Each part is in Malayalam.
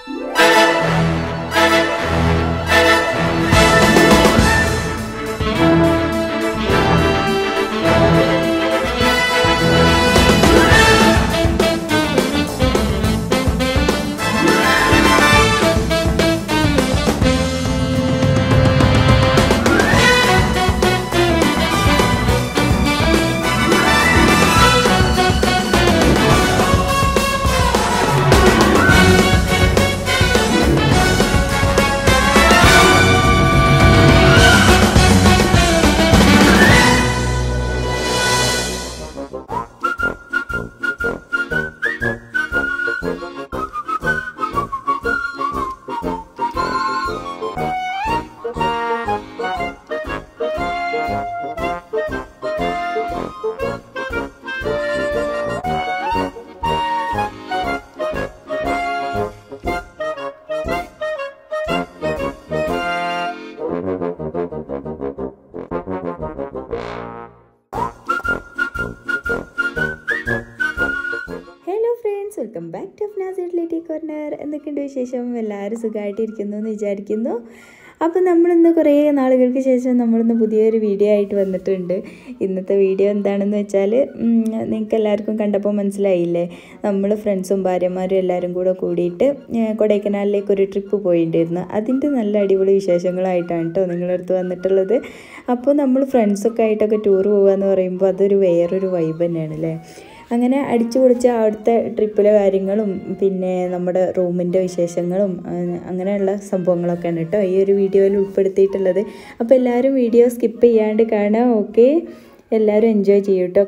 Hello friends welcome back to Afnas ഇഡ്ലിറ്റി കോർണർ എന്തൊക്കെയുണ്ട് വിശേഷം എല്ലാവരും സുഖമായിട്ടിരിക്കുന്നു എന്ന് വിചാരിക്കുന്നു അപ്പോൾ നമ്മളിന്ന് കുറേ നാളുകൾക്ക് ശേഷം നമ്മളിന്ന് പുതിയൊരു വീഡിയോ ആയിട്ട് വന്നിട്ടുണ്ട് ഇന്നത്തെ വീഡിയോ എന്താണെന്ന് വെച്ചാൽ നിങ്ങൾക്ക് എല്ലാവർക്കും കണ്ടപ്പോൾ മനസ്സിലായില്ലേ നമ്മൾ ഫ്രണ്ട്സും ഭാര്യമാരും എല്ലാവരും കൂടെ കൂടിയിട്ട് ഏഹ്, കൊടൈക്കനാലിലേക്ക് ഒരു ട്രിപ്പ് പോയിട്ടുണ്ടായിരുന്നു അതിൻ്റെ നല്ല അടിപൊളി വിശേഷങ്ങളായിട്ടാണ് കേട്ടോ നിങ്ങളുടെ അടുത്ത് വന്നിട്ടുള്ളത് അപ്പോൾ നമ്മൾ ഫ്രണ്ട്സൊക്കെ ആയിട്ടൊക്കെ ടൂർ പോകുക എന്ന് പറയുമ്പോൾ അതൊരു വേറൊരു വൈബ് തന്നെയാണ് അല്ലേ അങ്ങനെ അടിച്ചു പൊളിച്ച അവിടുത്തെ ട്രിപ്പിലെ കാര്യങ്ങളും പിന്നെ നമ്മുടെ റൂമിൻ്റെ വിശേഷങ്ങളും ആ, അങ്ങനെയുള്ള സംഭവങ്ങളൊക്കെയാണ് കേട്ടോ ഈ ഒരു വീഡിയോയിൽ ഉൾപ്പെടുത്തിയിട്ടുള്ളത് അപ്പോൾ എല്ലാവരും വീഡിയോ സ്കിപ്പ് ചെയ്യാണ്ട് കാണാം ഓക്കെ എല്ലാവരും എൻജോയ് ചെയ്യും കേട്ടോ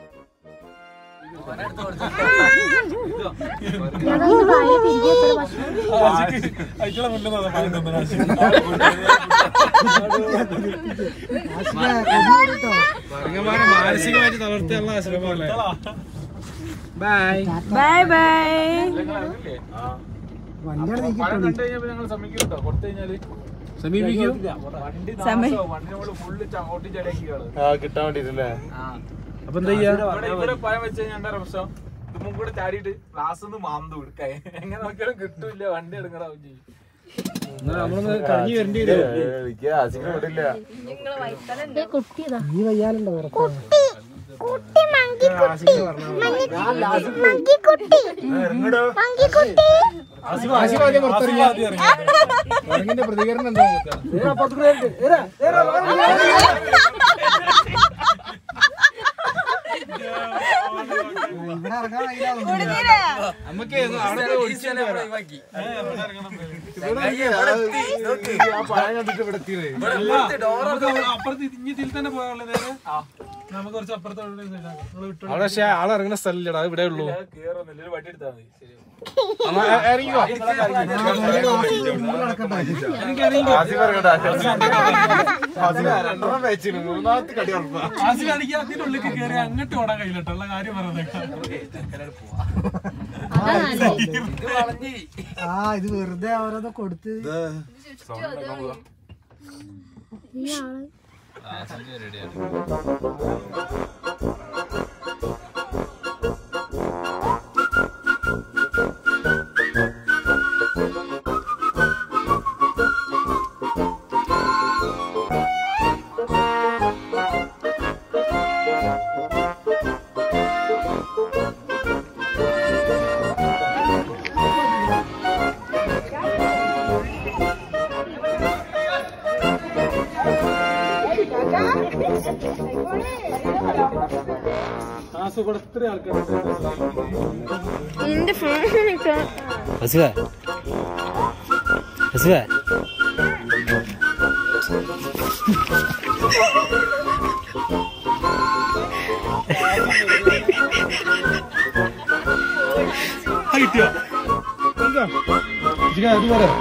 മാനസികമായിട്ട് തളർത്തിയുള്ള ശ്രമമല്ലേ ബൈ ബൈ ബൈ സമീപിക്കൂ കിട്ടാൻ വേണ്ടിട്ടല്ലേ അപ്പൊ എന്താ ചെയ്യാ കൂടെ ചാടിയിട്ട് ക്ലാസ് മാന്തു കൊടുക്കാൻ എങ്ങനെ നോക്കിയാലും കിട്ടൂല വണ്ടി എടുക്കണാവും ചെയ്യും എന്നാ നമ്മളൊന്ന് കഴിഞ്ഞു വരേണ്ടി വരും എനിക്ക് ആശിക്കാൻ വിടില്ല ആശിഫ് ആദ്യം പുറത്തിറങ്ങിയാ ഇറങ്ങിന്റെ പ്രതികരണം എന്താ നമുക്ക് അവിടെ പോയി ഒളിച്ചിട്ട് വരാം. അപ്പുറത്ത് ഇഞ്ഞി ഇതിൽ തന്നെ പോയാലുള്ള നേരെ നമുക്ക് കുറച്ച് അപ്പുറത്ത് അവിടെ പക്ഷെ ആളിറങ്ങുന്ന സ്ഥലമില്ലടാ അത് ഇവിടെ ഉള്ളൂ കേറുന്നില്ല ഒരു വണ്ടി എടുത്താൽ മതി ശരി അമ്മ, എ- ഇറങ്ങിക്കോ രണ്ടെണ്ണം വെച്ചിരുന്നു മൂന്നാമത്തെ കടി ഉറപ്പാ ആസിൽ അടിക്കാൻ അതിന്റെ ഉള്ളിൽ കയറി അങ്ങോട്ട് ഓടാൻ കഴിയില്ല കാര്യം ആ ഇത് വെറുതെ അവരത് കൊടുത്ത് കാസർഗോഡ് എത്ര ആൾക്കാരുണ്ട് ഹസുവേ ഹസുവേ അതുപോലെ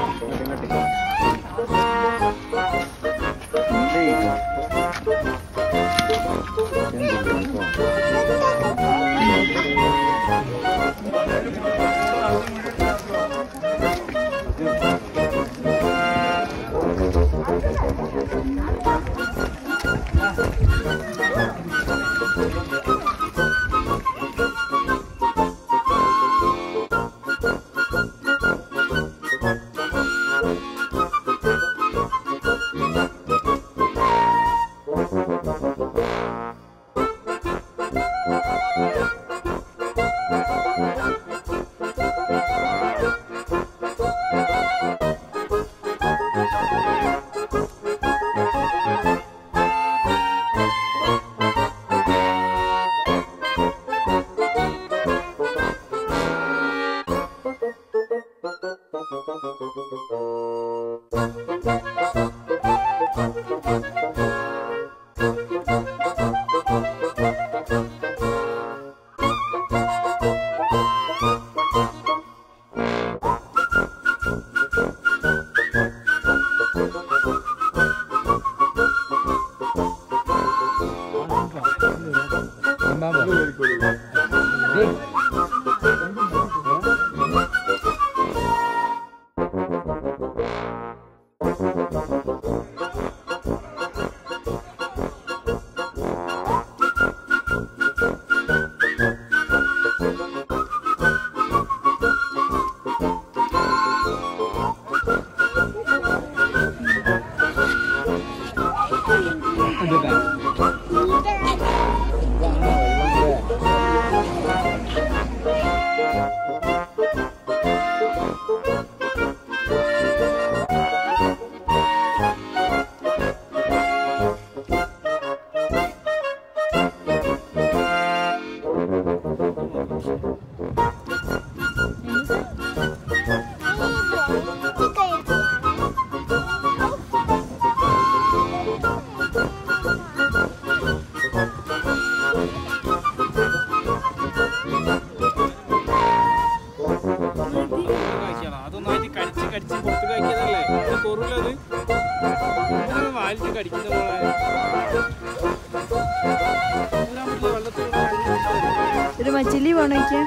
അതൊന്നായിട്ട് കടിച്ച് കടിച്ച് പുറത്ത് കഴിക്കുന്നതല്ലേ ഇത് കൊറൂലത് ഇങ്ങനെ വാലിച്ച് കടിക്കുന്ന പോലെ എല്ലാം വലിയ വെള്ളത്തിലൂടെ ഒരു മച്ചിലി പോണേക്കാ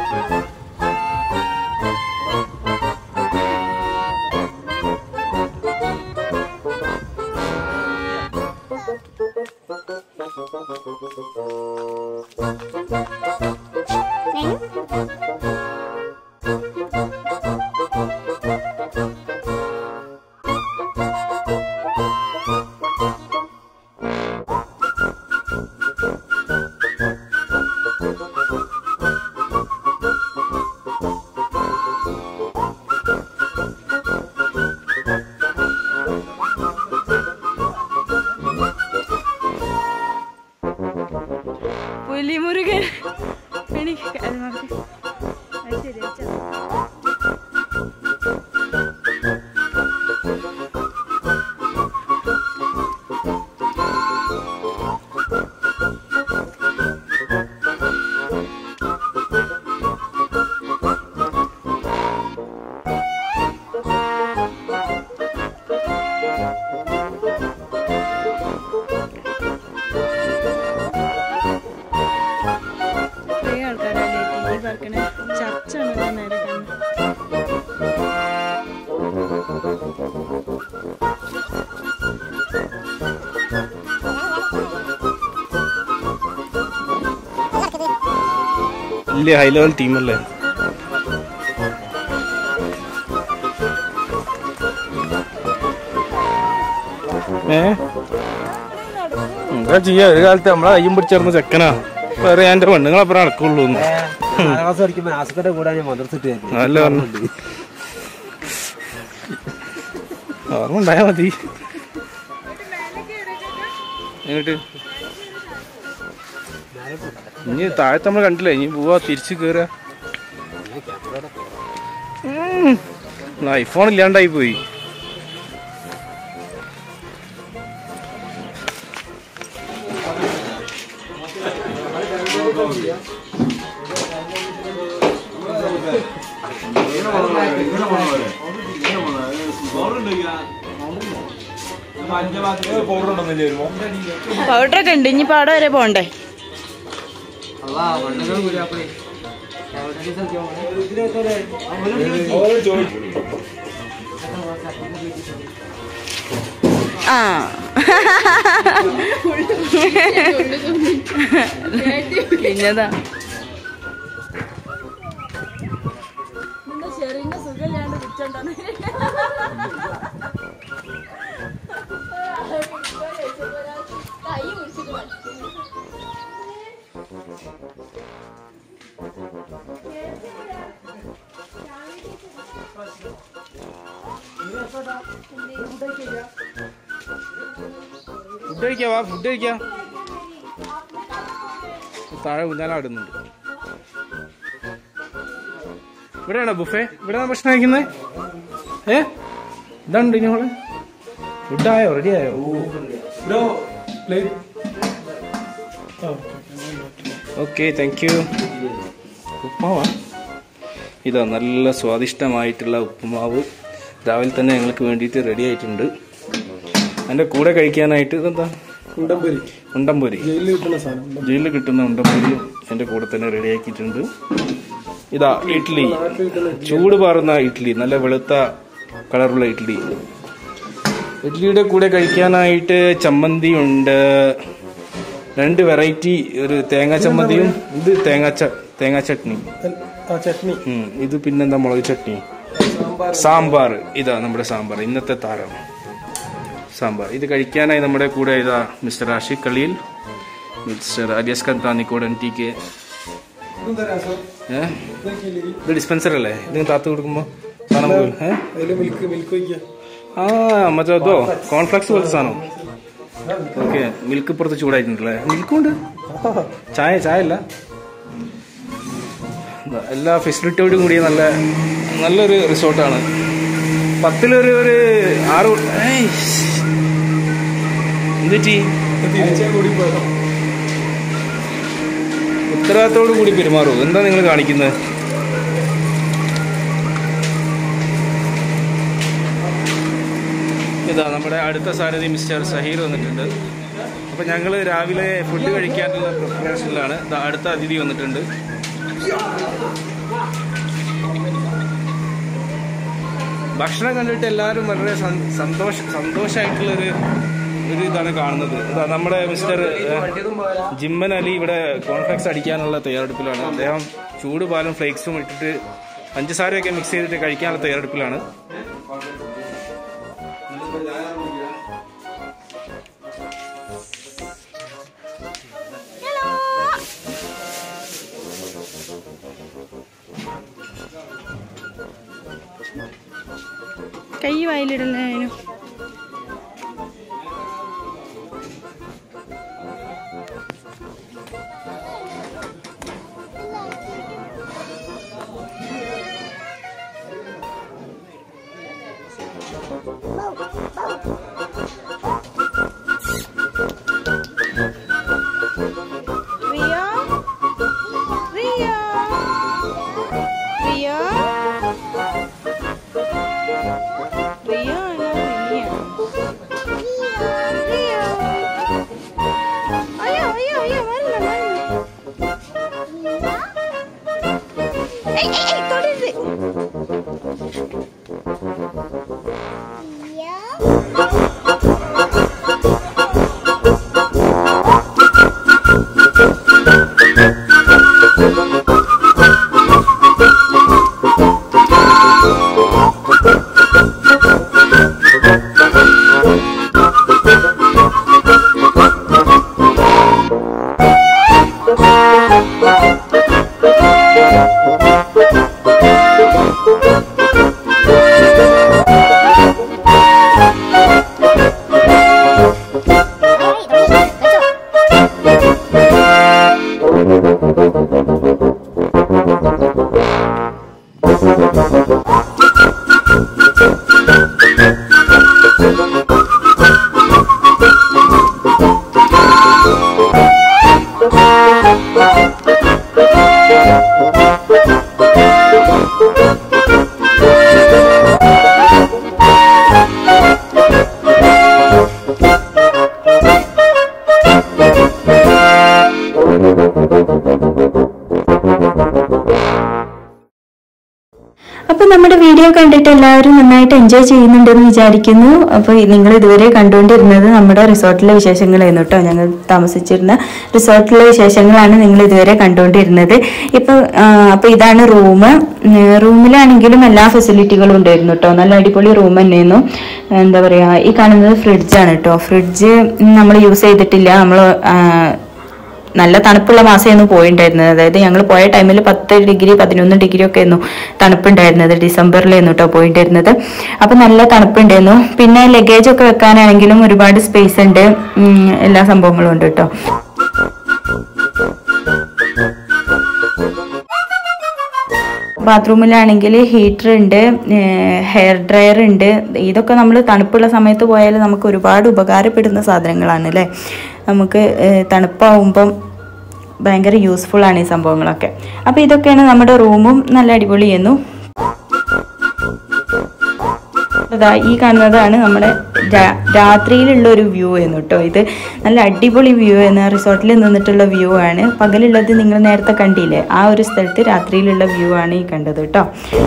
പുലിമുരുകൻ എനിക്ക് അത് നോക്ക്. അത് ശരി, അത് ശരി. കുറേ ആൾക്കാരല്ലേ ടി വി പറക്കണേ ചർച്ച ആണല്ലോ നേരെ കാണുന്നത് വലിയ ഹൈ ലെവൽ ടീമല്ലേ ഏ എന്താ ചെയ്യാ ഒരു കാലത്ത് നമ്മളെ കയ്യും പിടിച്ചിരുന്ന ചെക്കനാ വേറെ എന്റെ പെണ്ണുങ്ങളപ്പുറം നടക്കുള്ളൂ എന്ന്. ക്ലാസ് പഠിക്കുമ്പോ ആസ്കന്റെ കൂടെ ഞാൻ മദർസിട്ട് നല്ല പറഞ്ഞു ഓർമ്മ ഉണ്ടായാ മതി എന്നിട്ട് ഇനി താഴത്ത് നമ്മൾ കണ്ടില്ലേ ഇനി പോവാ തിരിച്ചു കേറുക ഐഫോൺ ഇല്ലാണ്ടായി പോയി പൗഡറൊക്കെ ഉണ്ട് ഇനിയിപ്പോ അവിടെ വരെ പോണ്ടേ ആ പിന്നതാ ഫുഡ് കഴിക്കാം വാ ഫുഡ് കഴിക്കാം താഴെ ഊഞ്ഞാലാടുന്നുണ്ട് ഇവിടെയാണോ ബുഫേ ഇവിടെ ഭക്ഷണം കഴിക്കുന്നത് ഏ ഇതാണ്ട് ഇനി മോളെ ഫുഡായോ റെഡി ആയോ ഓക്കെ താങ്ക് യു ഉപ്പുമാവാ ഇതാ നല്ല സ്വാദിഷ്ടമായിട്ടുള്ള ഉപ്പുമാവ് രാവിലെ തന്നെ ഞങ്ങൾക്ക് വേണ്ടിയിട്ട് റെഡി ആയിട്ടുണ്ട് അതിൻ്റെ കൂടെ കഴിക്കാനായിട്ട് ഇതെന്താ ഉണ്ടംപൊരി ജയിലിൽ കിട്ടുന്ന ഉണ്ടംപൊരി എൻ്റെ കൂടെ തന്നെ റെഡി ആക്കിയിട്ടുണ്ട് ഇതാ ഇഡ്ഡലി ചൂട് പാറുന്ന ഇഡ്ഡലി നല്ല വെളുത്ത കളറുള്ള ഇഡ്ഡലി ഇഡ്ഡലിയുടെ കൂടെ കഴിക്കാനായിട്ട് ചമ്മന്തി ഉണ്ട് രണ്ട് വെറൈറ്റി ഒരു തേങ്ങാ ചമ്മന്തിയും ഇത് തേങ്ങാ ച തേങ്ങാ ചട്നി ചട്നി ഉം, ഇത് പിന്നെന്താ മുളക് ചട്നി സാമ്പാർ ഇതാ നമ്മുടെ സാമ്പാർ ഇന്നത്തെ താരം സാമ്പാർ ഇത് കഴിക്കാനായി നമ്മുടെ കൂടെ ഇതാ Mr Ashiq Khaleel Mr alias Kanthanikodan T K ഏ? ഇത് ഡിസ്പെൻസർ അല്ലേ ഇത് താത്ത് കൊടുക്കുമ്പോ സാധനം പോലും ഏ അതില് മിൽക്ക് മിൽക്ക് വയ്ക്കുക ആ മറ്റേ അതോ കോൺഫ്ലക്സ് പോലത്തെ സാധനം ഓക്കെ മിൽക്ക് പുറത്ത് ചൂടായിട്ടുണ്ടല്ലേ മിൽക്കും ഉണ്ട് ചായ ചായ അല്ല ദാ എല്ലാ ഫെസിലിറ്റിയോടും കൂടിയ നല്ല നല്ലൊരു റിസോർട്ടാണ് പത്തിലൊരു ഒരു ആറ് കു- ഏയ്. എന്ത് പറ്റി തിരിച്ചാ കൂടി പോയോ ഉത്തരവാദിത്തോടു കൂടി പെരുമാറൂ എന്താ നിങ്ങൾ കാണിക്കുന്നത് ഇതാ നമ്മുടെ അടുത്ത സാരഥി മിസ്റ്റർ സഹീർ വന്നിട്ടുണ്ട് അപ്പൊ ഞങ്ങൾ രാവിലെ ഫുഡ് കഴിക്കാനുള്ള പ്രിപ്പറേഷനിലാണ് ദാ അടുത്ത അതിഥി വന്നിട്ടുണ്ട് ഭക്ഷണം കണ്ടിട്ട് എല്ലാവരും വളരെ സന്- സന്തോഷ സന്തോഷമായിട്ടുള്ളൊരു ഒരു ഇതാണ് കാണുന്നത് ഇതാ നമ്മുടെ മിസ്റ്റർ ഏഹ്, ജിമ്മൻ അലി ഇവിടെ കോൺഫ്ലെക്സ് അടിക്കാനുള്ള തയ്യാറെടുപ്പിലാണ് അദ്ദേഹം ചൂട് പാലും ഫ്ലേക്സും ഇട്ടിട്ട് പഞ്ചസാരയൊക്കെ മിക്സ് ചെയ്തിട്ട് കഴിക്കാനുള്ള തയ്യാറെടുപ്പിലാണ് കൈ വായിലിടല്ലേ റിയ റിയ റിയ റിയ ആണോ റിയ റിയ അയ്യോ അയ്യോ അയ്യോ വരില്ല വരില്ല ഏയ് ഏയ് ഏയ് തൊടരുത് അപ്പൊ നമ്മുടെ വീഡിയോ കണ്ടിട്ട് എല്ലാവരും നന്നായിട്ട് എൻജോയ് ചെയ്യുന്നുണ്ടെന്ന് വിചാരിക്കുന്നു അപ്പോൾ നിങ്ങൾ ഇതുവരെ കണ്ടുകൊണ്ടിരുന്നത് നമ്മുടെ റിസോർട്ടിലെ വിശേഷങ്ങളായിരുന്നു കേട്ടോ ഞങ്ങൾ താമസിച്ചിരുന്ന റിസോർട്ടിലെ വിശേഷങ്ങളാണ് നിങ്ങൾ ഇതുവരെ കണ്ടുകൊണ്ടിരുന്നത് ഇപ്പൊ ആ, അപ്പൊ ഇതാണ് റൂം റൂമിലാണെങ്കിലും എല്ലാ ഫെസിലിറ്റികളും ഉണ്ടായിരുന്നു കേട്ടോ നല്ല അടിപൊളി റൂം തന്നെയായിരുന്നു എന്താ പറയാ ഈ കാണുന്നത് ഫ്രിഡ്ജാണ് കേട്ടോ ഫ്രിഡ്ജ് നമ്മൾ യൂസ് ചെയ്തിട്ടില്ല നമ്മൾ നല്ല തണുപ്പുള്ള മാസമായിരുന്നു പോയിണ്ടായിരുന്നത് അതായത് ഞങ്ങൾ പോയ ടൈമിൽ പത്ത് ഡിഗ്രി പതിനൊന്ന് ഡിഗ്രി ഒക്കെ ആയിരുന്നു തണുപ്പുണ്ടായിരുന്നത് ഡിസംബറിലായിരുന്നു കേട്ടോ പോയിട്ടായിരുന്നത് അപ്പൊ നല്ല തണുപ്പുണ്ടായിരുന്നു പിന്നെ ലഗേജ് ഒക്കെ വെക്കാനാണെങ്കിലും ഒരുപാട് സ്പേസ് ഉണ്ട് ഉം, എല്ലാ സംഭവങ്ങളും ഉണ്ട് കേട്ടോ ബാത്റൂമിലാണെങ്കിൽ ഹീറ്റർ ഉണ്ട് ഹെയർ ഡ്രയർ ഉണ്ട് ഇതൊക്കെ നമ്മൾ തണുപ്പുള്ള സമയത്ത് പോയാൽ നമുക്ക് ഒരുപാട് ഉപകാരപ്പെടുന്ന സാധനങ്ങളാണ് അല്ലേ നമുക്ക് ഏഹ്, തണുപ്പാവുമ്പം ഭയങ്കര യൂസ്ഫുൾ ആണ് ഈ സംഭവങ്ങളൊക്കെ അപ്പോൾ ഇതൊക്കെയാണ് നമ്മുടെ റൂമും നല്ല അടിപൊളിയായിരുന്നു അതാ ഈ കാണുന്നതാണ് നമ്മുടെ രാ- രാത്രിയിലുള്ള ഒരു വ്യൂ എന്ന് കേട്ടോ ഇത് നല്ല അടിപൊളി വ്യൂ എന്ന് റിസോർട്ടിൽ നിന്നിട്ടുള്ള വ്യൂ ആണ് പകലുള്ളത് നിങ്ങൾ നേരത്തെ കണ്ടില്ലേ ആ ഒരു സ്ഥലത്ത് രാത്രിയിലുള്ള വ്യൂ ആണ് ഈ കണ്ടത് കേട്ടോ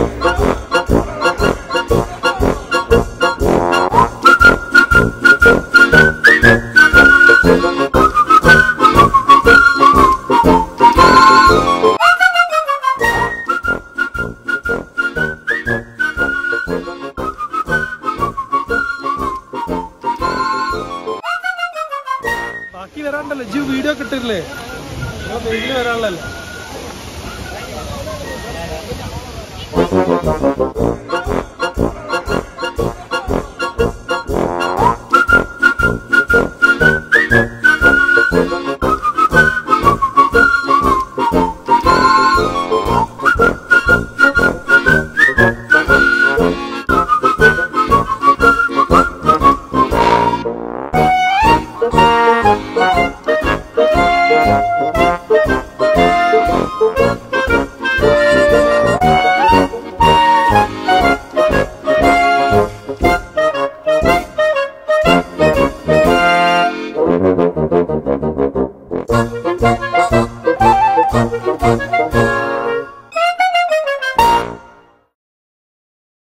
ബാക്കി വരാണ്ടല്ലോ ജി വീഡിയോ കിട്ടില്ലേ പേജിൽ വരാനുള്ളല്ലേ